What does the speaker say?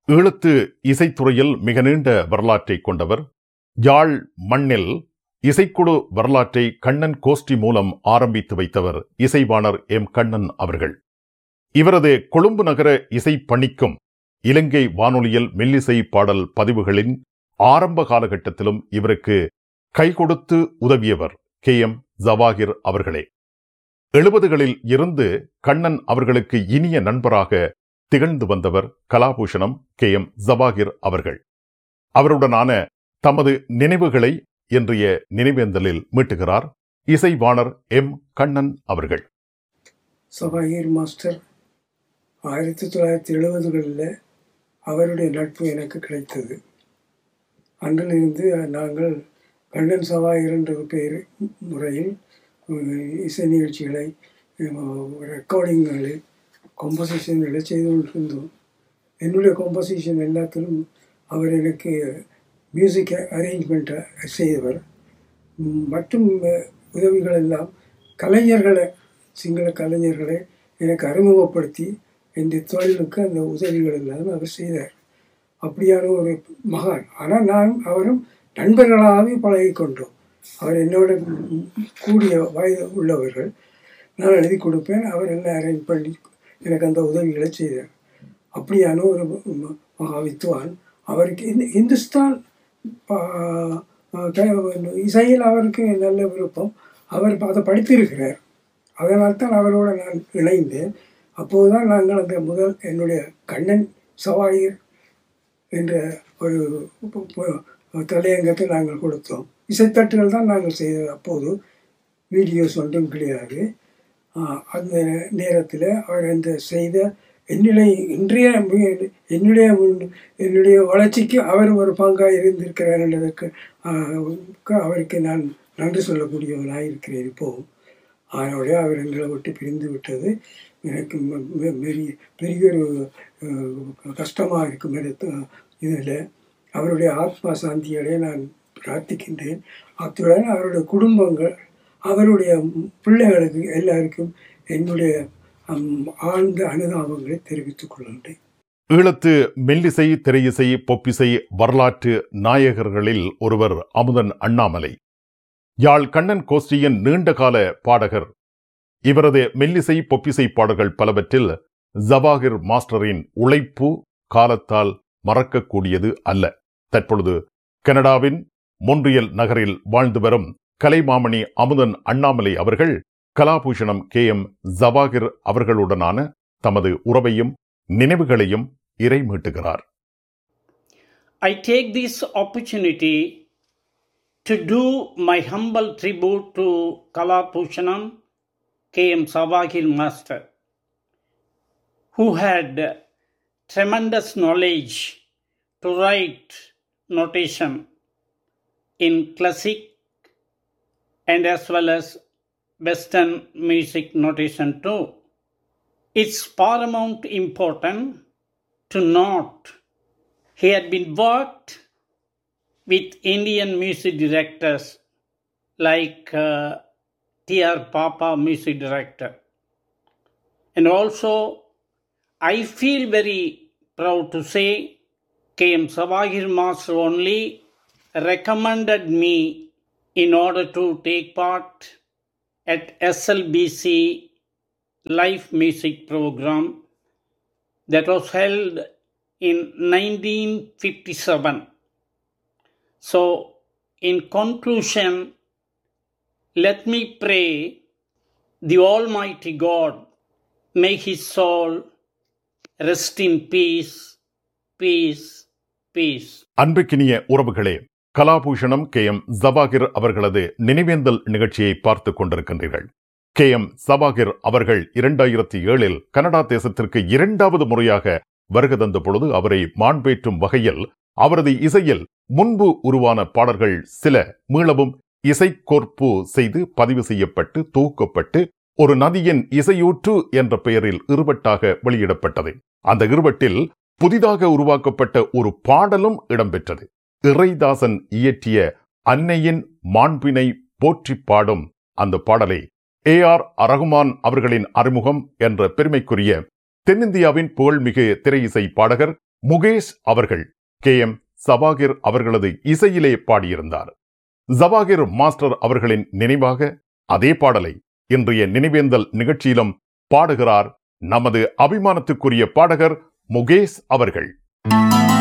ஈழத்து இசைத்துறையில் மிக நீண்ட வரலாற்றை கொண்டவர் யாழ் மண்ணில் இசைக்குழு வரலாற்றை கண்ணன் கோஷ்டி மூலம் ஆரம்பித்து வைத்தவர் இசைவாணர் எம் கண்ணன் அவர்கள் இவரது கொழும்பு நகர இசை பணிக்கும் இலங்கை வானொலியில் மெல்லிசை பாடல் பதிவுகளின் ஆரம்ப காலகட்டத்திலும் இவருக்கு கை கொடுத்து உதவியவர் கே எம் ஜவாகிர் அவர்களே எழுபதுகளில் இருந்து கண்ணன் அவர்களுக்கு இனிய நண்பராக திகழ்ந்து வந்தவர் கலாபூஷணம் கே எம் ஜவாகிர் அவர்கள் அவருடனான தமது நினைவுகளை இன்றைய நினைவேந்தலில் மீட்டுகிறார் இசைவாணர் எம் கண்ணன் அவர்கள் சபாகீர் மாஸ்டர் ஆயிரத்தி தொள்ளாயிரத்தி எழுபதுகளில் அவருடைய நட்பு எனக்கு கிடைத்தது அன்றிலிருந்து நாங்கள் கண்ணன் சபாகீர் என்ற பெயர் முறையில் இசை நிகழ்ச்சிகளை ரெக்கார்டிங்களை கம்போசிஷன்களை செய்து கொண்டிருந்தோம் என்னுடைய கம்போசிஷன் எல்லாத்திலும் அவர் எனக்கு மியூசிக் அரேஞ்ச்மெண்ட்டை செய்தவர் மற்றும் உதவிகள் எல்லாம் கலைஞர்களை சிங்கள கலைஞர்களை எனக்கு அறிமுகப்படுத்தி என் தொழிலுக்கு அந்த உதவிகள் எல்லாம் அவர் செய்தார் அப்படியான ஒரு மகான் ஆனால் நான் அவரும் நண்பர்களாகவே பழகி கொண்டோம் அவர் என்னோட கூடிய வயது உள்ளவர்கள் நான் எழுதி கொடுப்பேன் அவர் எல்லாம் அரேஞ்ச் பண்ணி எனக்கு அந்த உதவிகளை செய்தார் அப்படியான ஒரு மகா வித்வான் அவருக்கு இந்த இந்துஸ்தான் இசையில் அவருக்கு நல்ல விருப்பம் அவர் அதை படித்திருக்கிறார் அதனால் தான் அவரோடு நான் இணைந்தேன் அப்போது தான் நாங்கள் அந்த முதல் என்னுடைய கண்ணன் சவாயர் என்ற ஒரு தலையங்கத்தை நாங்கள் கொடுத்தோம் இசைத்தட்டுகள் தான் நாங்கள் செய்தது அப்போது வீடியோஸ் ஒன்றும் கிடையாது அந்த நேரத்தில் அவர் அந்த செய்த என்னுடைய இன்றைய என்னுடைய என்னுடைய வளர்ச்சிக்கு அவர் ஒரு பங்காக இருந்திருக்கிறார் என்பதற்கு அவருக்கு நான் நன்றி சொல்லக்கூடியவனாக இருக்கிறேன் இப்போவும் அதனோட அவர் எங்களை விட்டு பிரிந்து விட்டது எனக்கு பெரிய பெரிய ஒரு கஷ்டமாக இருக்கும் இதில் அவருடைய ஆத்மா சாந்தியோட நான் பிரார்த்திக்கின்றேன் அத்துடன் அவருடைய குடும்பங்கள் அவருடைய பிள்ளைகளுக்கு எல்லாருக்கும் என்னுடைய ஆழ்ந்த அனுதாபங்களை தெரிவித்துக் கொள்கின்றேன் ஈழத்து மெல்லிசை திரையிசை பொப்பிசை வரலாற்று நாயகர்களில் ஒருவர் அமுதன் அண்ணாமலை யாழ் கண்ணன் கோஷ்டியின் நீண்டகால பாடகர் இவரது மெல்லிசை பொப்பிசை பாடல்கள் பலவற்றில் ஜவாகிர் மாஸ்டரின் உழைப்பு காலத்தால் மறக்கக்கூடியது அல்ல தற்பொழுது கனடாவின் மொன்றியல் நகரில் வாழ்ந்து வரும் கலைமாமணி அமுதன் அண்ணாமலை அவர்கள் கலாபூஷணம் கே எம் ஜவாகிர் அவர்களுடனான தமது உறவையும் நினைவுகளையும் இறைமீட்டுகிறார் I take this opportunity to do my humble tribute to Kalapushanam K.M. Savagil Master, who had tremendous knowledge to write notation in classic and as well as Western music notation too. It's paramount important to note he had been worked with Indian music directors like uh, T.R. Papa, music director. And also, I feel very proud to say K.M. Savagir Master only recommended me in order to take part at SLBC live music program that was held in 1957. So, in conclusion, let me pray the Almighty God may his soul rest in peace, peace, peace. அன்புக்கினிய உறவுகளே Kalabhushanam K M Jawahir அவர்களது நினைவேந்தல் நிகழ்ச்சியை பார்த்து கொண்டிருக்கின்றீர்கள் K M சபாகிர் அவர்கள் இரண்டாயிரத்தி ஏழில் Canada தேசத்திற்கு இரண்டாவது முறையாக வருகை தந்த பொழுது அவரை மாண்பேற்றும் வகையில் அவரது இசையில் முன்பு உருவான பாடல்கள் சில மீளவும் இசைக்கோர்ப்பு செய்து பதிவு செய்யப்பட்டு தொகுக்கப்பட்டு ஒரு நதியின் இசையூற்று என்ற பெயரில் இருவட்டாக வெளியிடப்பட்டது அந்த இருவட்டில் புதிதாக உருவாக்கப்பட்ட ஒரு பாடலும் இடம்பெற்றது இறைதாசன் இயற்றிய அன்னையின் மாண்பினை போற்றி பாடும் அந்த பாடலை ஏ ஆர் ரகுமான் அவர்களின் அறிமுகம் என்ற பெருமைக்குரிய தென்னிந்தியாவின் புகழ்மிகு திரையிசை பாடகர் முகேஷ் அவர்கள் கே எம் சபாகிர் அவர்களது இசையிலே பாடியிருந்தார் ஜவாகிர் மாஸ்டர் அவர்களின் நினைவாக அதே பாடலை இன்றைய நினைவேந்தல் நிகழ்ச்சியிலும் பாடுகிறார் நமது அபிமானத்துக்குரிய பாடகர் முகேஷ் அவர்கள்